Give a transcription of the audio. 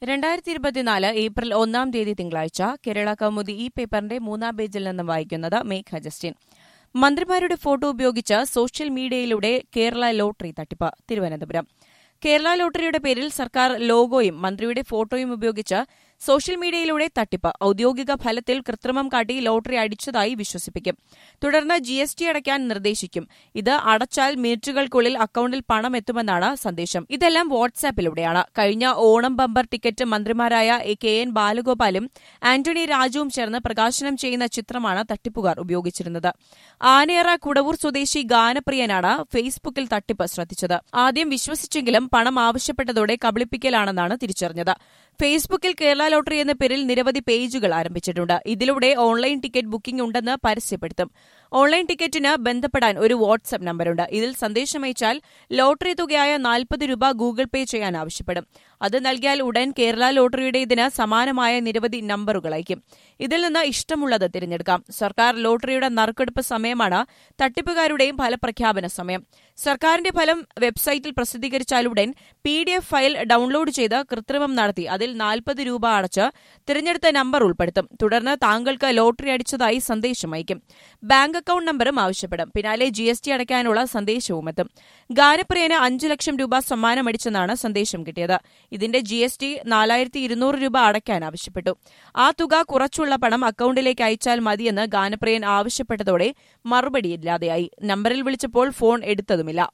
രണ്ടായിരത്തി ഇരുപത്തിനാല് ഏപ്രിൽ ഒന്നാം തീയതി തിങ്കളാഴ്ച കേരള കൗമുദി ഈ പേപ്പറിന്റെ മൂന്നാം പേജിൽ നിന്നും വായിക്കുന്നത് മേഘ ജസ്റ്റിൻ മന്ത്രിമാരുടെ ഫോട്ടോ ഉപയോഗിച്ച് സോഷ്യൽ മീഡിയയിലൂടെ കേരള ലോട്ടറി തട്ടിപ്പ് തിരുവനന്തപുരം കേരള ലോട്ടറിയുടെ പേരിൽ സർക്കാർ ലോഗോയും മന്ത്രിയുടെ ഫോട്ടോയും ഉപയോഗിച്ച് സോഷ്യൽ മീഡിയയിലൂടെ തട്ടിപ്പ് ഔദ്യോഗിക ഫലത്തിൽ കൃത്രിമം കാട്ടി ലോട്ടറി അടിച്ചതായി വിശ്വസിപ്പിക്കും തുടർന്ന് ജി എസ് ടി അടയ്ക്കാൻ നിർദ്ദേശിക്കും ഇത് അടച്ചാൽ മിനിറ്റുകൾക്കുള്ളിൽ അക്കൌണ്ടിൽ പണം എത്തുമെന്നാണ് സന്ദേശം ഇതെല്ലാം വാട്സാപ്പിലൂടെയാണ് കഴിഞ്ഞ ഓണം ബമ്പർ ടിക്കറ്റ് മന്ത്രിമാരായ എ കെ എൻ ബാലഗോപാലും ആന്റണി രാജുവും ചേർന്ന് പ്രകാശനം ചെയ്യുന്ന ചിത്രമാണ് തട്ടിപ്പുകാർ ഉപയോഗിച്ചിരുന്നത് ആനയറ കുടവൂർ സ്വദേശി ഗാനപ്രിയനാണ് ഫേസ്ബുക്കിൽ തട്ടിപ്പ് ശ്രദ്ധിച്ചത് ആദ്യം വിശ്വസിച്ചെങ്കിലും പണം ആവശ്യപ്പെട്ടതോടെ കബളിപ്പിക്കലാണെന്നാണ് തിരിച്ചറിഞ്ഞത് ഫേസ്ബുക്കിൽ കേരള ലോട്ടറി എന്ന പേരിൽ നിരവധി പേജുകൾ ആരംഭിച്ചിട്ടുണ്ട് ഇതിലൂടെ ഓൺലൈൻ ടിക്കറ്റ് ബുക്കിംഗ് ഉണ്ടെന്ന് പരസ്യപ്പെടുത്തും ഓൺലൈൻ ടിക്കറ്റിന് ബന്ധപ്പെടാൻ ഒരു വാട്സ്ആപ്പ് നമ്പറുണ്ട് ഇതിൽ സന്ദേശമയച്ചാൽ ലോട്ടറി തുകയായ നാൽപ്പത് രൂപ ഗൂഗിൾ പേ ചെയ്യാൻ ആവശ്യപ്പെടും അത് നൽകിയാൽ ഉടൻ കേരള ലോട്ടറിയുടെ ഇതിന് സമാനമായ നിരവധി നമ്പറുകൾ അയക്കും ഇതിൽ നിന്ന് ഇഷ്ടമുള്ളത് തിരഞ്ഞെടുക്കാം സർക്കാർ ലോട്ടറിയുടെ നറുക്കെടുപ്പ് സമയമാണ് തട്ടിപ്പുകാരുടെയും ഫലപ്രഖ്യാപന സമയം സർക്കാരിന്റെ ഫലം വെബ്സൈറ്റിൽ പ്രസിദ്ധീകരിച്ചാലുടൻ P D F file download ചെയ്ത് കൃത്രിമം നടത്തി അതിൽ നാൽപ്പത് രൂപ അടച്ച് തിരഞ്ഞെടുത്ത നമ്പർ ഉൾപ്പെടുത്തും തുടർന്ന് താങ്കൾക്ക് ലോട്ടറി അടിച്ചതായി സന്ദേശം അയക്കും ബാങ്ക് അക്കൌണ്ട് നമ്പറും ആവശ്യപ്പെടും പിന്നാലെ ജി എസ് ടി അടയ്ക്കാനുള്ള സന്ദേശവും എത്തും ഗാനപ്രിയന് അഞ്ചു ലക്ഷം രൂപ സമ്മാനമടിച്ചെന്നാണ് സന്ദേശം കിട്ടിയത് ഇതിന്റെ ജി എസ് ടി നാലായിരത്തി ഇരുന്നൂറ് രൂപ അടയ്ക്കാൻ ആവശ്യപ്പെട്ടു ആ തുക കുറച്ചുള്ള പണം അക്കൌണ്ടിലേക്ക് അയച്ചാൽ മതിയെന്ന് ഗാനപ്രിയൻ ആവശ്യപ്പെട്ടതോടെ മറുപടിയില്ലാതെയായി നമ്പറിൽ വിളിച്ചപ്പോൾ ഫോൺ എടുത്തതുമില്ല